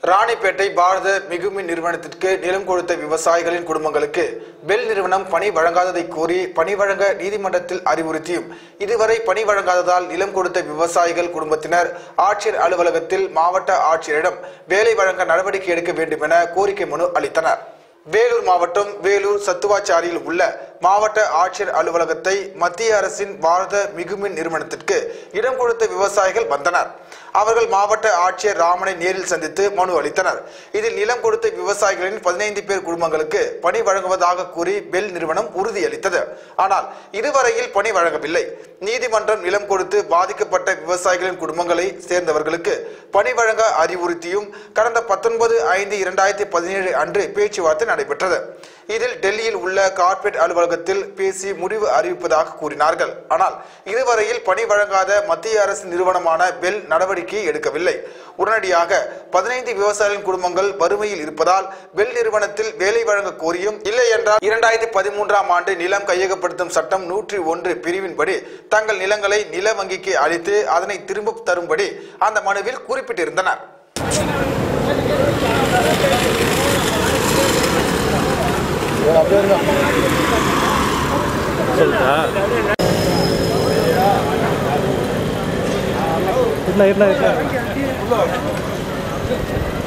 ராணிப்பேட்டை பாரத மிகுமின் நிறுவனத்திற்கு நிலம் கொடுத்த விவசாயிகளின் குடும்பங்களுக்கு பெல் நிறுவனம் பணி வழங்காததை கூறி பணி வழங்க நீதிமன்றத்தில் அறிவுறுத்தியும் இதுவரை பணி வழங்காததால் நிலம் கொடுத்த விவசாயிகள் குடும்பத்தினர் ஆட்சியர் அலுவலகத்தில் மாவட்ட ஆட்சியரிடம் வேலை வழங்க நடவடிக்கை எடுக்க வேண்டும் என கோரிக்கை மனு அளித்தனர் வேலூர் மாவட்டம் வேலூர் சத்துவாச்சாரியில் உள்ள மாவட்ட ஆட்சியர் அலுவலகத்தை மத்திய அரசின் பாரத மிகுமின் நிறுவனத்திற்கு இடம் கொடுத்த விவசாயிகள் வந்தனர் அவர்கள் மாவட்ட ஆட்சியர் ராமனை நேரில் சந்தித்து மனு அளித்தனர் இதில் நிலம் கொடுத்த விவசாயிகளின் பதினைந்து பேர் குடும்பங்களுக்கு பணி வழங்குவதாக கூறி பெல் நிறுவனம் உறுதியளித்தது ஆனால் இதுவரையில் பணி வழங்கவில்லை நீதிமன்றம் நிலம் கொடுத்து பாதிக்கப்பட்ட விவசாயிகளின் குடும்பங்களை சேர்ந்தவர்களுக்கு பணி வழங்க அறிவுறுத்தியும் கடந்த பத்தொன்பது ஐந்து இரண்டாயிரத்தி பதினேழு அன்று பேச்சுவார்த்தை நடைபெற்றது இதில் டெல்லியில் உள்ள கார்ப்பரேட் அலுவலகத்தில் பேசி முடிவு அறிவிப்பதாக கூறினார்கள் ஆனால் இதுவரையில் பணி வழங்காத மத்திய அரசு நிறுவனமான பெல் நடவடிக்கை எடுக்கவில்லை உடனடியாக பதினைந்து விவசாயிகளின் குடும்பங்கள் வறுமையில் இருப்பதால் பெல் நிறுவனத்தில் வேலை வழங்க கோரியும் இல்லை என்றால் இரண்டாயிரத்தி பதிமூன்றாம் ஆண்டு நிலம் கையகப்படுத்தும் சட்டம் நூற்றி ஒன்று பிரிவின்படி தங்கள் நிலங்களை நில வங்கிக்கு அளித்து அதனை திரும்ப தரும்படி அந்த மனுவில் குறிப்பிட்டிருந்தனர் சொல்லிட்டா ಇಲ್ಲ ಇಲ್ಲ ಇಲ್ಲ